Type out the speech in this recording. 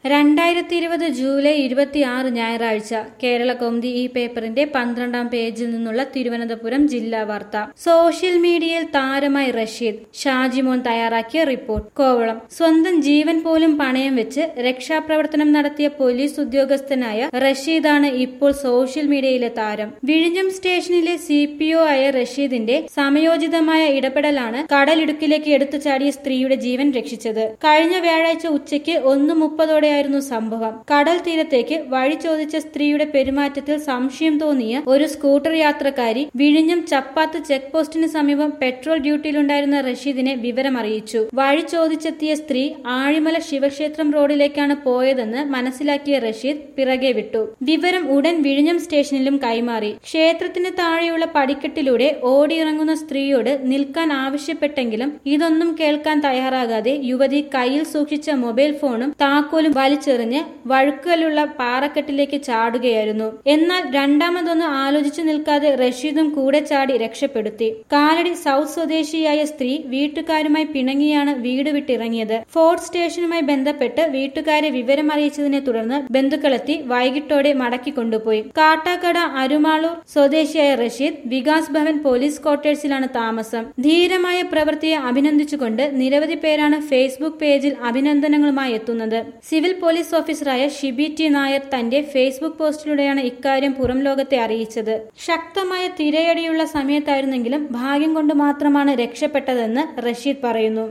രണ്ടായിരത്തി ഇരുപത് ജൂലൈ ഇരുപത്തിയാറ് ഞായറാഴ്ച കേരള കൗമുദി ഈ പേപ്പറിന്റെ പന്ത്രണ്ടാം പേജിൽ നിന്നുള്ള തിരുവനന്തപുരം ജില്ലാ വാർത്ത സോഷ്യൽ മീഡിയയിൽ താരമായി റഷീദ് ഷാജിമോൻ തയ്യാറാക്കിയ റിപ്പോർട്ട് കോവളം സ്വന്തം ജീവൻ പോലും പണയം വെച്ച് രക്ഷാപ്രവർത്തനം നടത്തിയ പോലീസ് ഉദ്യോഗസ്ഥനായ റഷീദാണ് ഇപ്പോൾ സോഷ്യൽ മീഡിയയിലെ താരം വിഴിഞ്ഞം സ്റ്റേഷനിലെ സി പി ഒ ആയ റഷീദിന്റെ സമയോചിതമായ ഇടപെടലാണ് കടലിടുക്കിലേക്ക് എടുത്തു ചാടിയ സ്ത്രീയുടെ ജീവൻ രക്ഷിച്ചത് കഴിഞ്ഞ വ്യാഴാഴ്ച ഉച്ചയ്ക്ക് ഒന്ന് മുപ്പതോടെയായിരുന്നു സംഭവം കടൽ തീരത്തേക്ക് വഴി ചോദിച്ച സ്ത്രീയുടെ പെരുമാറ്റത്തിൽ സംശയം തോന്നിയ ഒരു സ്കൂട്ടർ യാത്രക്കാരി വിഴിഞ്ഞം ചപ്പാത്ത് ചെക്ക് പോസ്റ്റിന് സമീപം പെട്രോൾ ഡ്യൂട്ടിയിലുണ്ടായിരുന്ന റഷീദിനെ വിവരം അറിയിച്ചു വഴി ചോദിച്ചെത്തിയ സ്ത്രീ ആഴിമല ശിവക്ഷേത്രം റോഡിലേക്കാണ് പോയതെന്ന് മനസ്സിലാക്കിയ റഷീദ് പിറകെ വിട്ടു വിവരം ഉടൻ വിഴിഞ്ഞം സ്റ്റേഷനിലും കൈമാറി ക്ഷേത്രത്തിന് താഴെയുള്ള പടിക്കെട്ടിലൂടെ ഓടിയിറങ്ങുന്ന സ്ത്രീയോട് നിൽക്കാൻ ആവശ്യപ്പെട്ടെങ്കിലും ഇതൊന്നും കേൾക്കാൻ തയ്യാറാകാതെ യുവതി കയ്യിൽ സൂക്ഷിച്ച മൊബൈൽ ഫോണും താക്കോലും വലിച്ചെറിഞ്ഞ് വഴുക്കലുള്ള പാറക്കെട്ടിലേക്ക് ചാടുകയായിരുന്നു എന്നാൽ രണ്ടാമതൊന്ന് ആലോചിച്ചു നിൽക്കാതെ റഷീദും കൂടെ ചാടി രക്ഷപ്പെടുത്തി കാലടി സൗത്ത് സ്വദേശിയായ സ്ത്രീ വീട്ടുകാരുമായി പിണങ്ങിയാണ് വീട് വിട്ടിറങ്ങിയത് ഫോർട്ട് സ്റ്റേഷനുമായി ബന്ധപ്പെട്ട് വീട്ടുകാരെ വിവരം അറിയിച്ചതിനെ തുടർന്ന് ബന്ധുക്കളെത്തി വൈകിട്ടോടെ മടക്കി കൊണ്ടുപോയി കാട്ടാക്കട അരുമാളൂർ സ്വദേശിയായ റഷീദ് വികാസ് ഭവൻ പോലീസ് ക്വാർട്ടേഴ്സിലാണ് താമസം ധീരമായ പ്രവൃത്തിയെ അഭിനന്ദിച്ചുകൊണ്ട് നിരവധി പേരാണ് ഫേസ്ബുക്ക് പേജിൽ അഭിനന്ദനങ്ങളുമായി എത്തുന്നത് സിവിൽ പോലീസ് ഓഫീസറായ ഷിബി ടി നായർ തന്റെ ഫേസ്ബുക്ക് പോസ്റ്റിലൂടെയാണ് ഇക്കാര്യം പുറം ലോകത്തെ അറിയിച്ചത് ശക്തമായ തിരയടിയുള്ള സമയത്തായിരുന്നെങ്കിലും ഭാഗ്യം കൊണ്ട് മാത്രമാണ് രക്ഷപ്പെട്ടതെന്ന് റഷീദ് പറയുന്നു